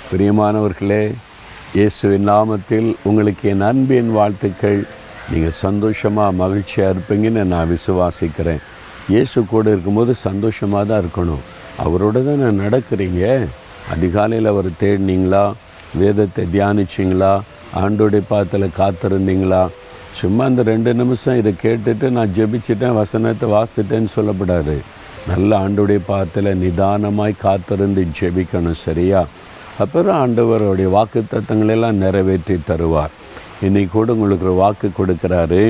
பிரியமானவர்களே இயேசுவின் நாமத்தில் உங்களுக்கு என் அன்பின் வாழ்த்துக்கள் நீங்கள் சந்தோஷமாக மகிழ்ச்சியாக இருப்பீங்கன்னு நான் விசுவாசிக்கிறேன் இயேசு கூட இருக்கும்போது சந்தோஷமாக தான் இருக்கணும் அவரோட தான் நான் நடக்கிறீங்க அதிகாலையில் அவர் தேடினீங்களா வேதத்தை தியானிச்சிங்களா ஆண்டோடைய பாத்தில் காத்திருந்தீங்களா சும்மா அந்த ரெண்டு நிமிஷம் இதை கேட்டுட்டு நான் ஜெபிச்சிட்டேன் வசனத்தை வாசித்துட்டேன்னு சொல்லப்படாது நல்ல ஆண்டோடைய பாத்தில் நிதானமாய் காத்திருந்து ஜெபிக்கணும் சரியா அப்புறம் ஆண்டவருடைய வாக்கு தத்தங்களெல்லாம் நிறைவேற்றி தருவார் இன்னைக்கு கூட உங்களுக்கு ஒரு வாக்கு கொடுக்குறாரு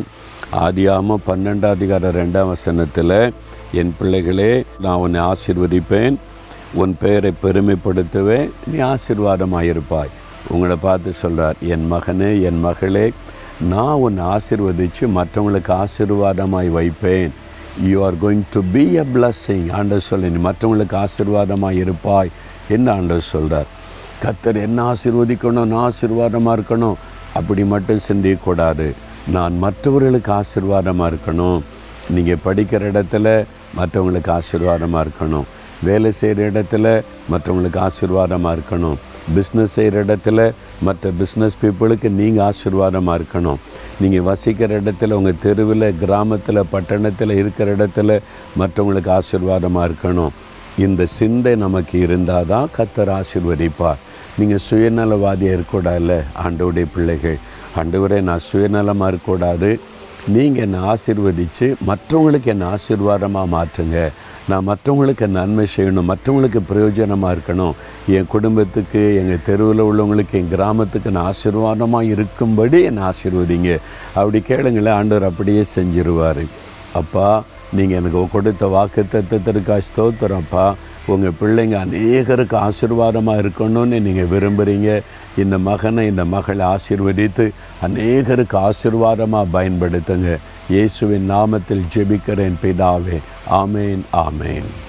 ஆதியாம பன்னெண்டாம் அதிகார ரெண்டாம் வசனத்தில் என் பிள்ளைகளே நான் உன்னை ஆசீர்வதிப்பேன் உன் பெயரை பெருமைப்படுத்துவேன் நீ ஆசீர்வாதமாயிருப்பாய் உங்களை பார்த்து சொல்கிறார் என் மகனே என் மகளே நான் உன்னை ஆசீர்வதித்து மற்றவங்களுக்கு ஆசீர்வாதமாய் வைப்பேன் you are going to be a blessing ஆண்டவர் சொல்லி நீ மற்றவங்களுக்கு ஆசீர்வாதமாக இருப்பாய் என்று ஆண்டவர் சொல்கிறார் கத்தர் என்ன ஆசீர்வதிக்கணும் நான் ஆசீர்வாதமாக இருக்கணும் அப்படி மட்டும் சிந்திக்கக்கூடாது நான் மற்றவர்களுக்கு ஆசீர்வாதமாக இருக்கணும் நீங்கள் படிக்கிற இடத்துல மற்றவங்களுக்கு ஆசீர்வாதமாக இருக்கணும் வேலை செய்கிற இடத்துல மற்றவங்களுக்கு ஆசீர்வாதமாக இருக்கணும் பிஸ்னஸ் செய்கிற இடத்துல மற்ற பிஸ்னஸ் பீப்புளுக்கு நீங்கள் ஆசீர்வாதமாக இருக்கணும் நீங்கள் வசிக்கிற இடத்துல உங்கள் தெருவில் கிராமத்தில் பட்டணத்தில் இருக்கிற இடத்துல மற்றவங்களுக்கு ஆசீர்வாதமாக இருக்கணும் இந்த சிந்தை நமக்கு இருந்தால் தான் கத்தர் ஆசீர்வதிப்பார் நீங்கள் சுயநலவாதியாக இருக்கக்கூடாதுல்ல ஆண்டவுடைய பிள்ளைகள் ஆண்டவரே நான் சுயநலமாக இருக்கக்கூடாது நீங்கள் என்னை ஆசீர்வதித்து மற்றவங்களுக்கு என்னை ஆசீர்வாதமாக மாற்றுங்க நான் மற்றவங்களுக்கு நன்மை செய்யணும் மற்றவங்களுக்கு பிரயோஜனமாக இருக்கணும் என் குடும்பத்துக்கு எங்கள் தெருவில் உள்ளவங்களுக்கு என் கிராமத்துக்கு நான் ஆசீர்வாதமாக இருக்கும்படி என்னை ஆசீர்வதிங்க அப்படி கேளுங்களேன் ஆண்டவர் அப்படியே செஞ்சிருவார் அப்பா நீங்கள் எனக்கு கொடுத்த வாக்கு தத்துவத்திற்காக ஸ்தோத்திரம்ப்பா உங்கள் பிள்ளைங்க அநேகருக்கு ஆசீர்வாதமாக இருக்கணும்னு நீங்கள் விரும்புகிறீங்க இந்த மகனை இந்த மகளை ஆசீர்வதித்து அநேகருக்கு ஆசீர்வாதமாக பயன்படுத்துங்க இயேசுவின் நாமத்தில் ஜெபிக்கிறேன் பிதாவே ஆமேன் ஆமேன்